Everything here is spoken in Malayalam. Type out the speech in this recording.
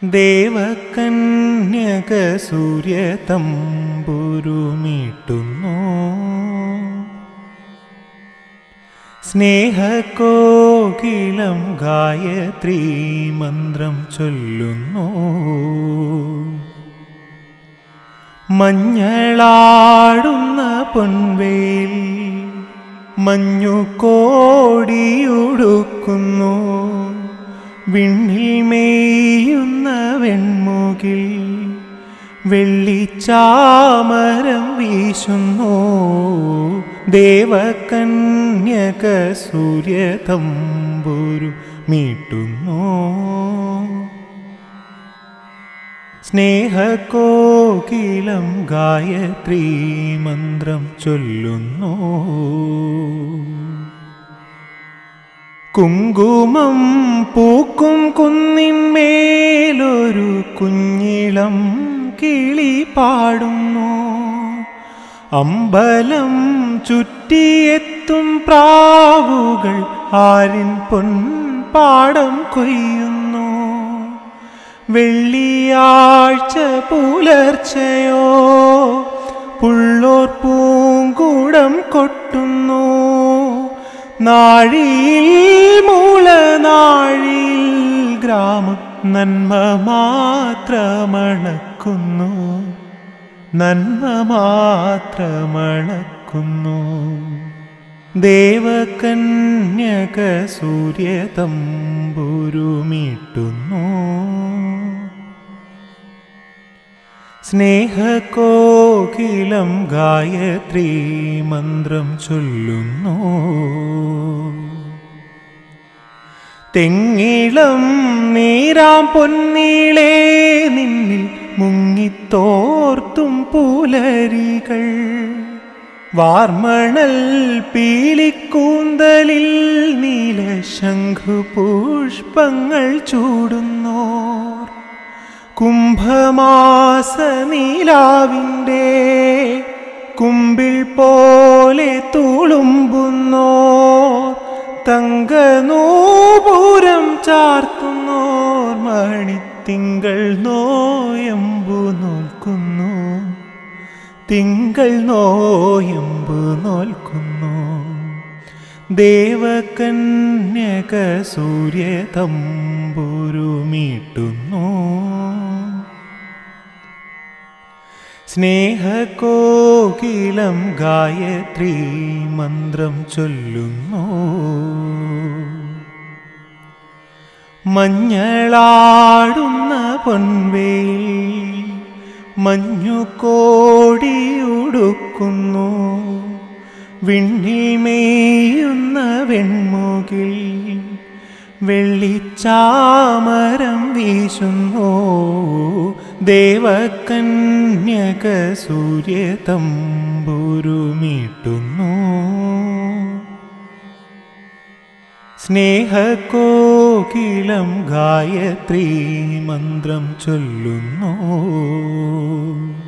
ദേവകന്യക സൂര്യ തമ്പുരുമീട്ടുന്നു സ്നേഹകോകിലം ഗായത്രീ മന്ത്രം ചൊല്ലുന്നു മഞ്ഞളാടുന്ന പൊൻവേൽ മഞ്ഞു കോടിയുടുക്കുന്നു വിണ്ണിൽ മേയുന്ന വെൺമുകിൽ വെള്ളിച്ചാമരം വീശുന്നു ദേവകന്യക സൂര്യ തമ്പുരു മീട്ടുന്നു സ്നേഹകോകിലം ഗായത്രീ മന്ത്രം ചൊല്ലുന്നു കുങ്കുമം പൂക്കും കുന്നിന്മേലൊരു കുഞ്ഞിളം കിളി പാടുന്നു അമ്പലം ചുറ്റിയെത്തും പ്രാവുകൾ ആരിൻ പൊൻപാടം കൊയ്യുന്നു വെള്ളിയാഴ്ച പുലർച്ചയോ പുള്ളോർ പൂങ്കൂടം കൊട്ടുന്നു നാഴിയിൽ മൂളനാഴിയിൽ ഗ്രാമം നന്മ മാത്രമണക്കുന്നു നന്മ മാത്രമണക്കുന്നു ദേവകന്യക സൂര്യ തമ്പുരുമീട്ടുന്നു സ്നേഹകോകിലം ഗായത്രീ മന്ത്രം ചൊല്ലുന്നു തെങ്ങിളം നീരാം പൊന്നീളേ നിന്നിൽ മുങ്ങിത്തോർത്തും പുലരികൾ വാർമണൽ പീലിക്കൂന്തലിൽ നീല ശംഖു പുഷ്പങ്ങൾ ചൂടുന്നോർ കുംഭമാസ നീലാവിൻ്റെ കുമ്പിൾ പോലെ തുളുമ്പുന്നോർ തങ്കനൂപുരം ചാർത്തുന്നോർ മണിത്തിങ്കൾ നോയമ്പു നോൽക്കുന്നു തിങ്കൾ നോയമ്പു നോൽക്കുന്നു ദേവകന്യക സൂര്യ തമ്പുരുമീട്ടുന്നു സ്നേഹകോകിലം ഗായത്രീ മന്ത്രം ചൊല്ലുന്നു മഞ്ഞളാടുന്ന പൊൻവേൽ മഞ്ഞു കോടിയുടുക്കുന്നു വിണ്ണിൽ മേയുന്ന വെൺമുകിൽ വെള്ളിച്ചാമരം വീശുന്നു ദേവകന്യക സൂര്യ തമ്പുരുമീട്ടുന്നു സ്നേഹകോകിലം ഗായത്രീ മന്ത്രം ചൊല്ലുന്നു